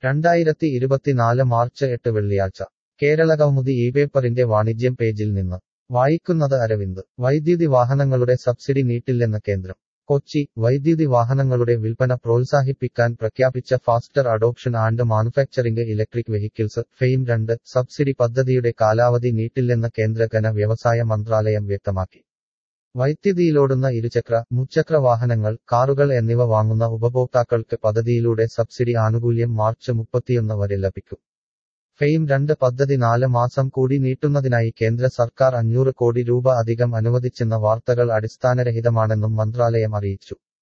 രണ്ടായിരത്തി ഇരുപത്തിനാല് മാർച്ച് എട്ട് വെള്ളിയാഴ്ച കേരളകൗമുദി ഈ പേപ്പറിന്റെ വാണിജ്യം പേജിൽ നിന്ന് വായിക്കുന്നത് അരവിന്ദ് വൈദ്യുതി വാഹനങ്ങളുടെ സബ്സിഡി നീട്ടില്ലെന്ന് കേന്ദ്രം കൊച്ചി വൈദ്യുതി വാഹനങ്ങളുടെ വിൽപ്പന പ്രോത്സാഹിപ്പിക്കാൻ പ്രഖ്യാപിച്ച faster adoption and manufacturing electric vehicles FAME രണ്ട് സബ്സിഡി പദ്ധതിയുടെ കാലാവധി നീട്ടില്ലെന്ന് കേന്ദ്ര ഖന വ്യവസായ മന്ത്രാലയം വ്യക്തമാക്കി വൈദ്യുതിയിലോടുന്ന ഇരുചക്ര മുച്ചക്ര വാഹനങ്ങൾ കാറുകൾ എന്നിവ വാങ്ങുന്ന ഉപഭോക്താക്കൾക്ക് പദ്ധതിയിലൂടെ സബ്സിഡി ആനുകൂല്യം മാർച്ച് മുപ്പത്തിയൊന്ന് വരെ ലഭിക്കും ഫെയിം രണ്ട് പദ്ധതി നാല് മാസം കൂടി നീട്ടുന്നതിനായി കേന്ദ്ര സർക്കാർ അഞ്ഞൂറ് കോടി രൂപ അധികം അനുവദിച്ചെന്ന വാർത്തകൾ അടിസ്ഥാനരഹിതമാണെന്നും മന്ത്രാലയം അറിയിച്ചു